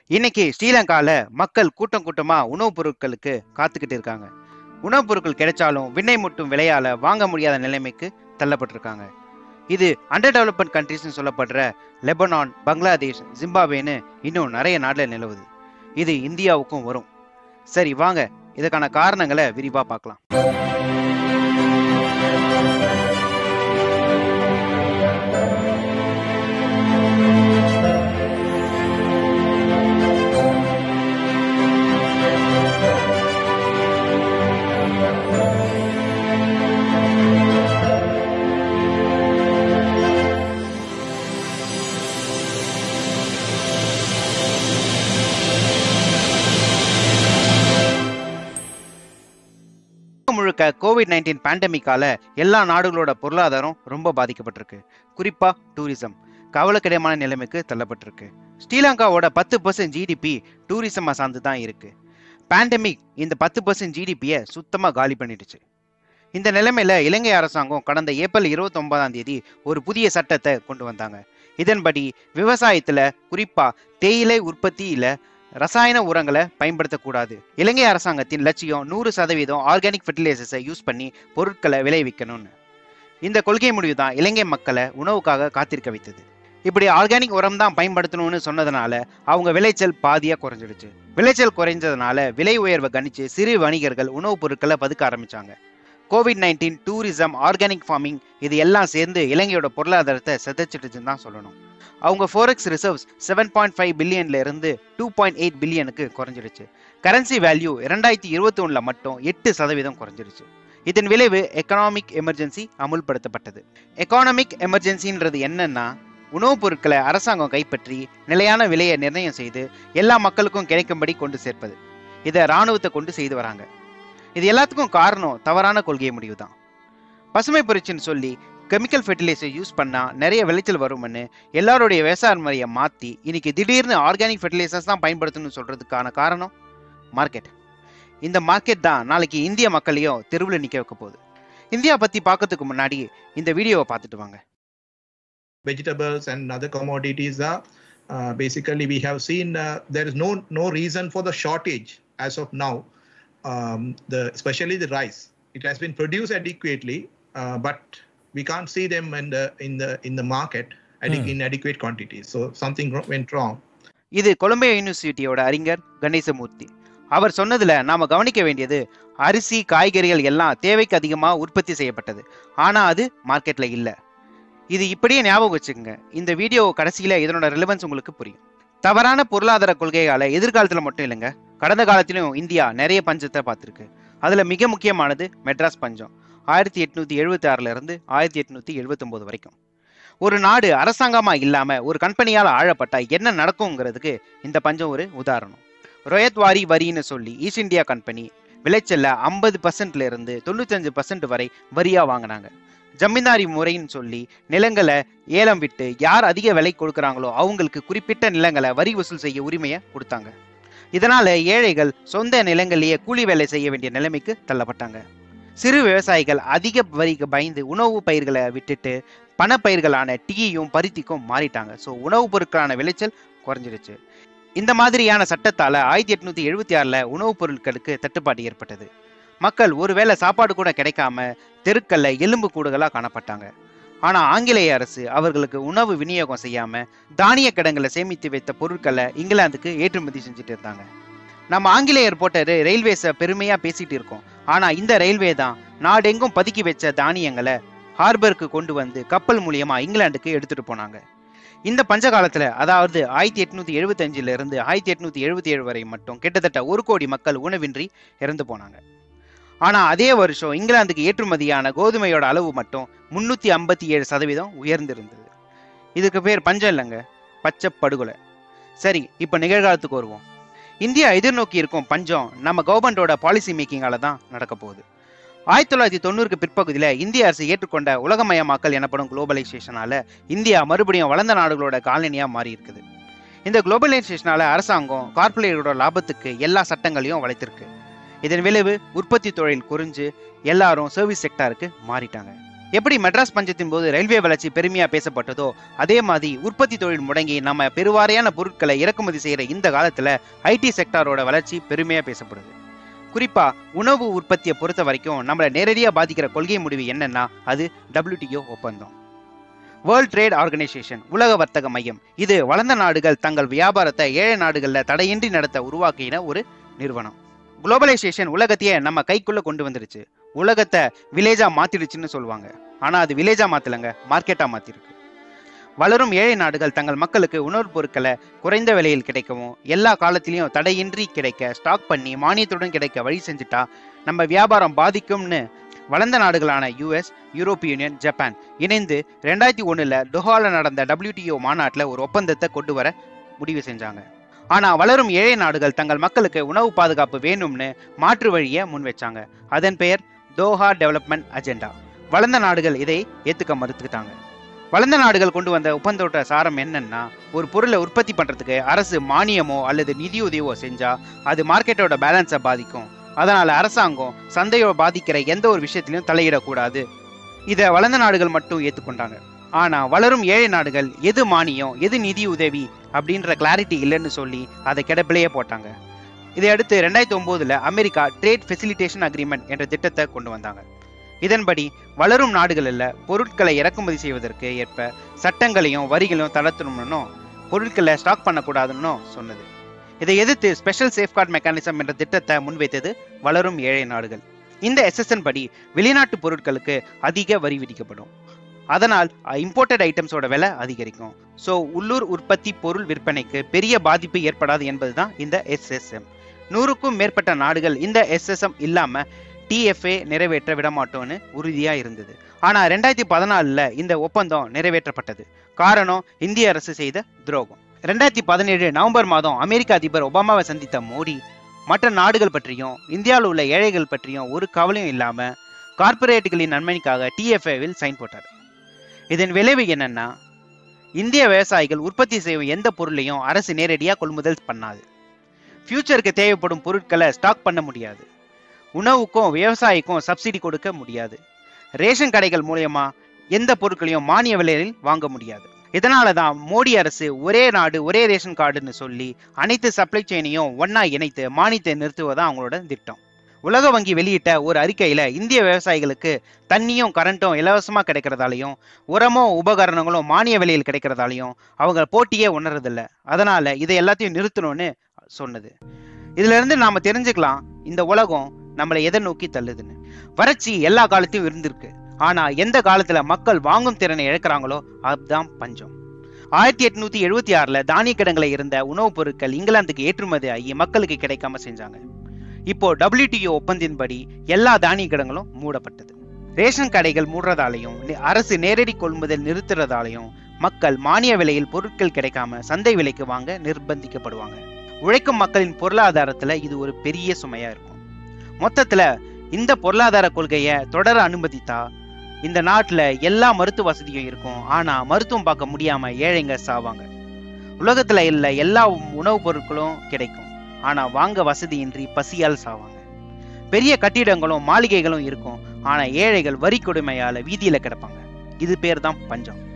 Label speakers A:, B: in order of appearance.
A: இன்னைக்கு ஸ்ரீலங்கால மக்கள் கூட்டம் கூட்டமா உணவுப் பொருட்களுக்கு காத்துக்கிட்டு இருக்காங்க உணவுப் பொருட்கள் கிடைச்சாலும் விண்ணை முட்டும் விலையால வாங்க முடியாத நிலைமைக்கு தள்ளப்பட்டிருக்காங்க இது அண்டர் டெவலப்மெண்ட் கண்ட்ரிஸ்னு சொல்லப்படுற லெபனான் பங்களாதேஷ் ஜிம்பாப்வேன்னு இன்னும் நிறைய நாடுல நிலவுது இது இந்தியாவுக்கும் வரும் சரி வாங்க இதுக்கான காரணங்களை விரிவா பார்க்கலாம் முழுக்க கோவிட் நைன்டீன் பேண்டமிக்கால எல்லா நாடுகளோட பொருளாதாரம் ரொம்ப பாதிக்கப்பட்டிருக்கு குறிப்பா டூரிசம் கவலைக்கிடமான நிலைமைக்கு தள்ளப்பட்டிருக்கு ஸ்ரீலங்காவோட பத்து பர்சன்ட் ஜிடிபி டூரிசமா சார்ந்து தான் இருக்கு பேண்டமிக் இந்த பத்து பர்சன்ட் ஜிடிபியை சுத்தமா காலி பண்ணிடுச்சு இந்த நிலைமையில இலங்கை அரசாங்கம் கடந்த ஏப்ரல் இருபத்தி ஒன்பதாம் தேதி ஒரு புதிய சட்டத்தை கொண்டு வந்தாங்க இதன்படி விவசாயத்துல குறிப்பா தேயிலை உற்பத்தியில ரசாயன உரங்களை பயன்படுத்தக்கூடாது இலங்கை அரசாங்கத்தின் லட்சியம் நூறு சதவீதம் ஆர்கானிக் ஃபெர்டிலைசர்ஸை யூஸ் பண்ணி பொருட்களை விளைவிக்கணும்னு இந்த கொள்கை முடிவு தான் இலங்கை மக்களை உணவுக்காக காத்திருக்க வைத்தது இப்படி ஆர்கானிக் உரம் தான் பயன்படுத்தணும்னு சொன்னதுனால அவங்க விளைச்சல் பாதியா குறைஞ்சிடுச்சு விளைச்சல் குறைஞ்சதுனால விலை உயர்வை கணிச்சு சிறு வணிகர்கள் உணவுப் பொருட்களை பதுக்க ஆரம்பிச்சாங்க COVID nineteen tourism organic farming இது எல்லாம் சேர்ந்து இலங்கையோட பொருளாதாரத்தை செதைச்சிட்டுச்சுன்னு தான் சொல்லணும் அவங்க forex reserves seven point five பில்லியன்ல இருந்து டூ பாயிண்ட் எயிட் பில்லியனுக்கு குறைஞ்சிடுச்சு கரன்சி வேல்யூ இரண்டாயிரத்தி இருபத்தி ஒண்ணுல மட்டும் எட்டு சதவீதம் குறைஞ்சிடுச்சு இதன் விளைவு எக்கனாமிக் எமர்ஜென்சி அமுல்படுத்தப்பட்டது எக்கானமிக் எமர்ஜென்சின்றது என்னன்னா உணவுப் பொருட்களை அரசாங்கம் கைப்பற்றி நிலையான விலையை நிர்ணயம் செய்து எல்லா மக்களுக்கும் கிடைக்கும்படி கொண்டு சேர்ப்பது இதை இராணுவத்தை கொண்டு செய்து வராங்க இது எல்லாத்துக்கும் காரணம் தவறான கொள்கை முடிவு தான் பசுமை புரட்சின்னு சொல்லி கெமிக்கல் ஃபெர்டிலைசர் யூஸ் பண்ணா நிறைய விளைச்சல் வரும்னு எல்லாருடைய விவசாய முறையை மாத்தி இன்னைக்கு திடீர்னு ஆர்கானிக் ஃபெர்டிலைசர்ஸ் தான் பயன்படுத்தணும்னு சொல்றதுக்கான காரணம் மார்க்கெட் இந்த மார்க்கெட் தான் நாளைக்கு இந்திய மக்களையும் தெருவில் நிக்க வைக்க போகுது இந்தியா பத்தி பார்க்கறதுக்கு முன்னாடி இந்த வீடியோவை பார்த்துட்டு வாங்க
B: vegetables and other commodities are uh, basically we have seen uh, there is no no reason for the shortage as of now um, the especially the rice it has been produced adequately uh, but we can't see them in the in the in the market ade- in adequate quantities so something wro- went wrong
A: இது Columbia யூனிவர்சிட்டியோட அறிஞர் கணேசமூர்த்தி அவர் சொன்னதுல நாம கவனிக்க வேண்டியது அரிசி காய்கறிகள் எல்லாம் தேவைக்கு அதிகமா உற்பத்தி செய்யப்பட்டது ஆனா அது மார்க்கெட்ல இல்ல இது இப்படியே ஞாபகம் வச்சுக்கோங்க இந்த வீடியோ கடைசியில இதனோட ரிலவன்ஸ் உங்களுக்கு புரியும் தவறான பொருளாதார கொள்கையால எதிர்காலத்துல மட்டும் இல்லைங்க கடந்த காலத்திலும் இந்தியா நிறைய பஞ்சத்தை பார்த்திருக்கு அதுல மிக முக்கியமானது மெட்ராஸ் பஞ்சம் ஆயிரத்தி எட்நூத்தி எழுபத்தி ஆறுல இருந்து ஆயிரத்தி எட்நூத்தி எழுபத்தி ஒன்பது வரைக்கும் ஒரு நாடு அரசாங்கமா இல்லாம ஒரு கம்பெனியால ஆழப்பட்டா என்ன நடக்குங்கிறதுக்கு இந்த பஞ்சம் ஒரு உதாரணம் ரொயத் வாரி வரின்னு சொல்லி ஈஸ்ட் இந்தியா கம்பெனி விளைச்சல்ல ஐம்பது பர்சன்ட்ல இருந்து தொண்ணூத்தஞ்சு பர்சன்ட் வரை வரியா வாங்கினாங்க ஜமீன்தாரி முறைன்னு சொல்லி நிலங்களை ஏலம் விட்டு யார் அதிக விலை கொடுக்குறாங்களோ அவங்களுக்கு குறிப்பிட்ட நிலங்களை வரி வசூல் செய்ய உரிமையை கொடுத்தாங்க இதனால ஏழைகள் சொந்த நிலங்களிலேயே கூலி வேலை செய்ய வேண்டிய நிலைமைக்கு தள்ளப்பட்டாங்க சிறு விவசாயிகள் அதிக வரிக்கு பயந்து உணவு பயிர்களை விட்டுட்டு பணப்பயிர்களான டீயும் பருத்திக்கும் மாறிட்டாங்க ஸோ உணவுப் பொருட்களான விளைச்சல் குறைஞ்சிருச்சு இந்த மாதிரியான சட்டத்தால ஆயிரத்தி எட்நூத்தி எழுபத்தி ஆறுல உணவுப் பொருட்களுக்கு தட்டுப்பாடு ஏற்பட்டது மக்கள் ஒருவேளை சாப்பாடு கூட கிடைக்காம தெருக்கல்ல எலும்பு கூடுகளா காணப்பட்டாங்க ஆனா ஆங்கிலேய அரசு அவர்களுக்கு உணவு விநியோகம் செய்யாம தானிய கிடங்குல சேமித்து வைத்த பொருட்களை இங்கிலாந்துக்கு ஏற்றுமதி செஞ்சுட்டு இருந்தாங்க நம்ம ஆங்கிலேயர் போட்ட ரெ- ரயில்வேஸை பெருமையா பேசிட்டு இருக்கோம் ஆனா இந்த ரயில்வே தான் நாடெங்கும் பதுக்கி வச்ச தானியங்களை ஹார்பருக்கு கொண்டு வந்து கப்பல் மூலியமா இங்கிலாந்துக்கு எடுத்துட்டு போனாங்க இந்த பஞ்ச காலத்துல அதாவது ஆயிரத்தி எட்நூத்தி எழுபத்தி அஞ்சுல இருந்து ஆயிரத்தி எட்நூத்தி எழுபத்தி ஏழு வரை மட்டும் கிட்டத்தட்ட ஒரு கோடி மக்கள் உணவின்றி இறந்து போனாங்க ஆனா அதே வருஷம் இங்கிலாந்துக்கு ஏற்றுமதியான கோதுமையோட அளவு மட்டும் முன்னூத்தி ஐம்பத்தி ஏழு சதவீதம் உயர்ந்திருந்தது இதுக்கு பேர் பஞ்சம் இல்லைங்க பச்சை படுகொலை சரி இப்ப நிகழ்காலத்துக்கு வருவோம் இந்தியா எதிர்நோக்கி இருக்கும் பஞ்சம் நம்ம கவர்மெண்டோட பாலிசி மேக்கிங்கால தான் நடக்க போகுது ஆயிரத்தி தொள்ளாயிரத்தி தொண்ணூறுக்கு பிற்பகுதியில இந்திய அரசு ஏற்றுக்கொண்ட உலகமயமாக்கல் எனப்படும் குளோபலைசேஷனால இந்தியா மறுபடியும் வளர்ந்த நாடுகளோட காலனியா மாறி இருக்குது இந்த குளோபலைசேஷனால அரசாங்கம் கார்ப்பரேட்டோட லாபத்துக்கு எல்லா சட்டங்களையும் வளைத்திருக்கு இதன் விளைவு உற்பத்தி தொழில் குறைஞ்சு எல்லாரும் சர்வீஸ் செக்டாருக்கு மாறிட்டாங்க எப்படி மெட்ராஸ் பஞ்சத்தின் போது ரயில்வே வளர்ச்சி பெருமையா பேசப்பட்டதோ அதே மாதிரி உற்பத்தி தொழில் முடங்கி நம்ம பெருவாரியான பொருட்களை இறக்குமதி செய்யற இந்த காலத்துல ஐடி செக்டாரோட வளர்ச்சி பெருமையா பேசப்படுது குறிப்பா உணவு உற்பத்தியை பொறுத்த வரைக்கும் நம்மளை நேரடியா பாதிக்கிற கொள்கை முடிவு என்னன்னா அது WTO ஒப்பந்தம் வேர்ல்ட் ட்ரேட் ஆர்கனைசேஷன் உலக வர்த்தக மையம் இது வளர்ந்த நாடுகள் தங்கள் வியாபாரத்தை ஏழை நாடுகள்ல தடையின்றி நடத்த உருவாக்கின ஒரு நிறுவனம் குளோபலைசேஷன் உலகத்தையே நம்ம கைக்குள்ள கொண்டு வந்துருச்சு உலகத்தை வில்லேஜா மாத்திடுச்சுன்னு சொல்லுவாங்க ஆனா அது வில்லேஜா மாத்தலங்க மார்க்கெட்டா மாத்திருக்கு வளரும் ஏழை நாடுகள் தங்கள் மக்களுக்கு உணவுப் பொருட்களை குறைந்த விலையில் கிடைக்கவும் எல்லா காலத்திலையும் தடையின்றி கிடைக்க ஸ்டாக் பண்ணி மானியத்துடன் கிடைக்க வழி செஞ்சுட்டா நம்ம வியாபாரம் பாதிக்கும்னு வளர்ந்த நாடுகளான யுஎஸ் யூரோப்பிய யூனியன் ஜப்பான் இணைந்து ரெண்டாயிரத்தி ஒண்ணுல டொஹால நடந்த WTO மாநாட்டில் ஒரு ஒப்பந்தத்தை கொண்டு வர முடிவு செஞ்சாங்க ஆனா வளரும் ஏழை நாடுகள் தங்கள் மக்களுக்கு உணவு பாதுகாப்பு வேணும்னு மாற்று வழியை முன் வச்சாங்க அதன் பெயர் தோஹா டெவலப்மெண்ட் அஜெண்டா வளர்ந்த நாடுகள் இதை ஏத்துக்க மறுத்துக்கிட்டாங்க வளர்ந்த நாடுகள் கொண்டு வந்த ஒப்பந்தோட சாரம் என்னன்னா ஒரு பொருளை உற்பத்தி பண்றதுக்கு அரசு மானியமோ அல்லது நிதியுதவியோ செஞ்சா அது மார்க்கெட்டோட பேலன்ஸை பாதிக்கும் அதனால அரசாங்கம் சந்தையை பாதிக்கிற எந்த ஒரு விஷயத்திலையும் தலையிடக்கூடாது இதை வளர்ந்த நாடுகள் மட்டும் ஏத்துக்கொண்டாங்க ஆனா வளரும் ஏழை நாடுகள் எது மானியம் எது நிதி உதவி அப்படின்ற கிளாரிட்டி இல்லைன்னு சொல்லி அதை கிடப்பிலேயே போட்டாங்க இதை அடுத்து ரெண்டாயிரத்தி ஒன்பதுல அமெரிக்கா ட்ரேட் ஃபெசிலிட்டேஷன் அக்ரிமெண்ட் என்ற திட்டத்தை கொண்டு வந்தாங்க இதன்படி வளரும் நாடுகளில் பொருட்களை இறக்குமதி செய்வதற்கு ஏற்ப சட்டங்களையும் வரிகளையும் தளர்த்தணும்னு பொருட்களை ஸ்டாக் பண்ணக்கூடாதுன்னு சொன்னது இதை எதிர்த்து ஸ்பெஷல் சேஃப்கார்ட் மெக்கானிசம் என்ற திட்டத்தை முன்வைத்தது வளரும் ஏழை நாடுகள் இந்த எஸ்எஸ்என் படி வெளிநாட்டு பொருட்களுக்கு அதிக வரி விதிக்கப்படும் அதனால் இம்போர்ட்டட் ஐட்டம்ஸோட விலை அதிகரிக்கும் ஸோ உள்ளூர் உற்பத்தி பொருள் விற்பனைக்கு பெரிய பாதிப்பு ஏற்படாது என்பதுதான் இந்த எஸ்எஸ்எம் நூறுக்கும் மேற்பட்ட நாடுகள் இந்த எஸ்எஸ்எம் இல்லாம டிஎஃப்ஏ நிறைவேற்ற விடமாட்டோம்னு உறுதியா இருந்தது ஆனா ரெண்டாயிரத்தி பதினாலுல இந்த ஒப்பந்தம் நிறைவேற்றப்பட்டது காரணம் இந்திய அரசு செய்த துரோகம் ரெண்டாயிரத்தி பதினேழு நவம்பர் மாதம் அமெரிக்க அதிபர் ஒபாமாவை சந்தித்த மோடி மற்ற நாடுகள் பற்றியும் இந்தியாவில் உள்ள ஏழைகள் பற்றியும் ஒரு கவலையும் இல்லாம கார்ப்பரேட்டுகளின் நன்மைக்காக டிஎஃப்ஏவில் சைன் போட்டார் இதன் விளைவு என்னன்னா இந்திய விவசாயிகள் உற்பத்தி செய்யும் எந்த பொருளையும் அரசு நேரடியாக கொள்முதல் பண்ணாது ஃபியூச்சருக்கு தேவைப்படும் பொருட்களை ஸ்டாக் பண்ண முடியாது உணவுக்கும் விவசாயிக்கும் சப்சிடி கொடுக்க முடியாது ரேஷன் கடைகள் மூலயமா எந்த பொருட்களையும் மானிய விலையில் வாங்க முடியாது இதனால தான் மோடி அரசு ஒரே நாடு ஒரே ரேஷன் கார்டுன்னு சொல்லி அனைத்து சப்ளை செயினையும் ஒண்ணா இணைத்து மானியத்தை நிறுத்துவதான் அவங்களோட திட்டம் உலக வங்கி வெளியிட்ட ஒரு அறிக்கையில இந்திய விவசாயிகளுக்கு தண்ணியும் கரண்ட்டும் இலவசமா கிடைக்கிறதாலையும் உரமும் உபகரணங்களும் மானிய விலையில் கிடைக்கிறதாலையும் அவங்க போட்டியே உணர்றதில்ல அதனால இதை எல்லாத்தையும் நிறுத்தணும்னு சொன்னது இதுல இருந்து நாம தெரிஞ்சுக்கலாம் இந்த உலகம் நம்மளை எதை நோக்கி தள்ளுதுன்னு வறட்சி எல்லா காலத்தையும் இருந்திருக்கு ஆனா எந்த காலத்துல மக்கள் வாங்கும் திறனை இழக்கிறாங்களோ அதுதான் பஞ்சம் ஆயிரத்தி எட்நூத்தி எழுபத்தி ஆறுல தானிய கிடங்குல இருந்த உணவுப் பொருட்கள் இங்கிலாந்துக்கு ஏற்றுமதி ஆகி மக்களுக்கு கிடைக்காம செஞ்சாங்க இப்போ WTO ஒப்பந்தின்படி எல்லா தானிய கிடங்களும் மூடப்பட்டது ரேஷன் கடைகள் மூடுறதாலையும் நி- அரசு நேரடி கொள்முதல் நிறுத்துறதாலையும் மக்கள் மானிய விலையில் பொருட்கள் கிடைக்காம சந்தை விலைக்கு வாங்க நிர்பந்திக்கப்படுவாங்க உழைக்கும் மக்களின் பொருளாதாரத்துல இது ஒரு பெரிய சுமையா இருக்கும் மொத்தத்துல இந்த பொருளாதார கொள்கையை தொடர அனுமதித்தா இந்த நாட்டுல எல்லா மருத்துவ வசதியும் இருக்கும் ஆனா மருத்துவம் பார்க்க முடியாம ஏழைங்க சாவாங்க உலகத்துல இல்ல எல்லா உணவுப் பொருட்களும் கிடைக்கும் ஆனா வாங்க வசதியின்றி பசியால் சாவாங்க பெரிய கட்டிடங்களும் மாளிகைகளும் இருக்கும் ஆனா ஏழைகள் வரி கொடுமையால வீதியில கிடப்பாங்க இது பேர் தான் பஞ்சம்